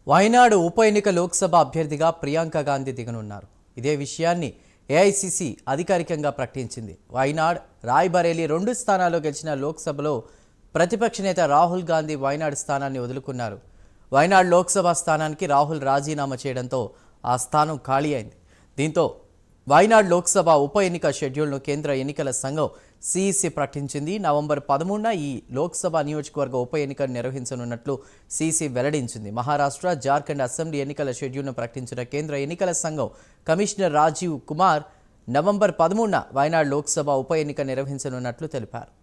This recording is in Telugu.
వాయనాడు ఉప ఎన్నిక లోక్సభ అభ్యర్థిగా ప్రియాంక గాంధీ దిగనున్నారు ఇదే విషయాన్ని ఏఐసిసి అధికారికంగా ప్రకటించింది వాయనాడ్ రాయ్బరేలీ రెండు స్థానాల్లో గెలిచిన లోక్సభలో ప్రతిపక్ష నేత రాహుల్ గాంధీ వాయనాడ్ స్థానాన్ని వదులుకున్నారు వాయనాడ్ లోక్సభ స్థానానికి రాహుల్ రాజీనామా చేయడంతో ఆ స్థానం ఖాళీ అయింది దీంతో వాయనాడ్ లోక్సభ ఉప ఎన్నిక షెడ్యూల్ను కేంద్ర ఎన్నికల సంఘం సిఈసి ప్రకటించింది నవంబర్ పదమూడున ఈ లోక్సభ నియోజకవర్గ ఉప ఎన్నికను నిర్వహించనున్నట్లు సిఈసి వెల్లడించింది మహారాష్ట్ర జార్ఖండ్ అసెంబ్లీ ఎన్నికల షెడ్యూల్ను ప్రకటించిన కేంద్ర ఎన్నికల సంఘం కమిషనర్ రాజీవ్ కుమార్ నవంబర్ పదమూడున వాయనాడ్ లోక్సభ ఉప ఎన్నిక నిర్వహించనున్నట్లు తెలిపారు